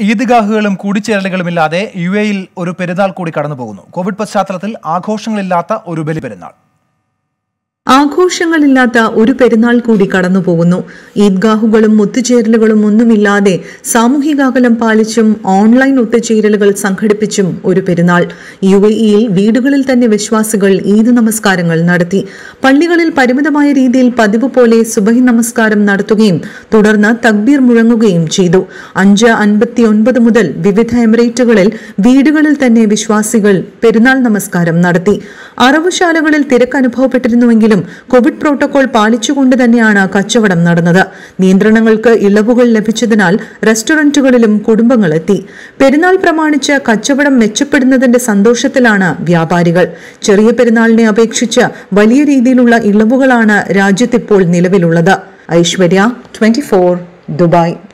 ഈദ്ഗാഹുകളും കൂടിച്ചേരലുകളുമില്ലാതെ U എയിൽ ഒരു പെരുന്നാൾ കൂടി കടന്നു പോകുന്നു കോവിഡ് പശ്ചാത്തലത്തിൽ ആഘോഷങ്ങളില്ലാത്ത ഒരു ബലി പെരുന്നാൾ ആഘോഷങ്ങളില്ലാത്ത ഒരു പെരുന്നാൾ കൂടി കടന്നുപോകുന്നു ഈദ്ഗാഹുകളും ഒത്തുചേരലുകളും ഒന്നുമില്ലാതെ സാമൂഹിക അകലം പാലിച്ചും ഓൺലൈൻ ഒത്തുചേരലുകൾ സംഘടിപ്പിച്ചും ഒരു പെരുന്നാൾ യു എ ഇയിൽ വീടുകളിൽ തന്നെ വിശ്വാസികൾ ഈദ് നമസ്കാരങ്ങൾ നടത്തി പള്ളികളിൽ പരിമിതമായ രീതിയിൽ പതിവ് പോലെ സുബഹി നമസ്കാരം നടത്തുകയും തുടർന്ന് തക്ബീർ മുഴങ്ങുകയും ചെയ്തു അഞ്ച് അൻപത്തി ഒൻപത് മുതൽ വിവിധ എമിറേറ്റുകളിൽ വീടുകളിൽ തന്നെ വിശ്വാസികൾ പെരുന്നാൾ നമസ്കാരം നടത്തി അറവുശാലകളിൽ തിരക്ക് അനുഭവപ്പെട്ടിരുന്നുവെങ്കിലും കോവിഡ് പ്രോട്ടോകോൾ പാലിച്ചുകൊണ്ട് തന്നെയാണ് കച്ചവടം നടന്നത് നിയന്ത്രണങ്ങൾക്ക് ഇളവുകൾ ലഭിച്ചതിനാൽ റെസ്റ്റോറന്റുകളിലും കുടുംബങ്ങൾ എത്തി പെരുന്നാൾ പ്രമാണിച്ച് കച്ചവടം മെച്ചപ്പെടുന്നതിന്റെ സന്തോഷത്തിലാണ് വ്യാപാരികൾ ചെറിയ പെരുന്നാളിനെ അപേക്ഷിച്ച് വലിയ രീതിയിലുള്ള ഇളവുകളാണ് രാജ്യത്തിപ്പോൾ നിലവിലുള്ളത് ഐശ്വര്യ ട്വന്റി ദുബായ്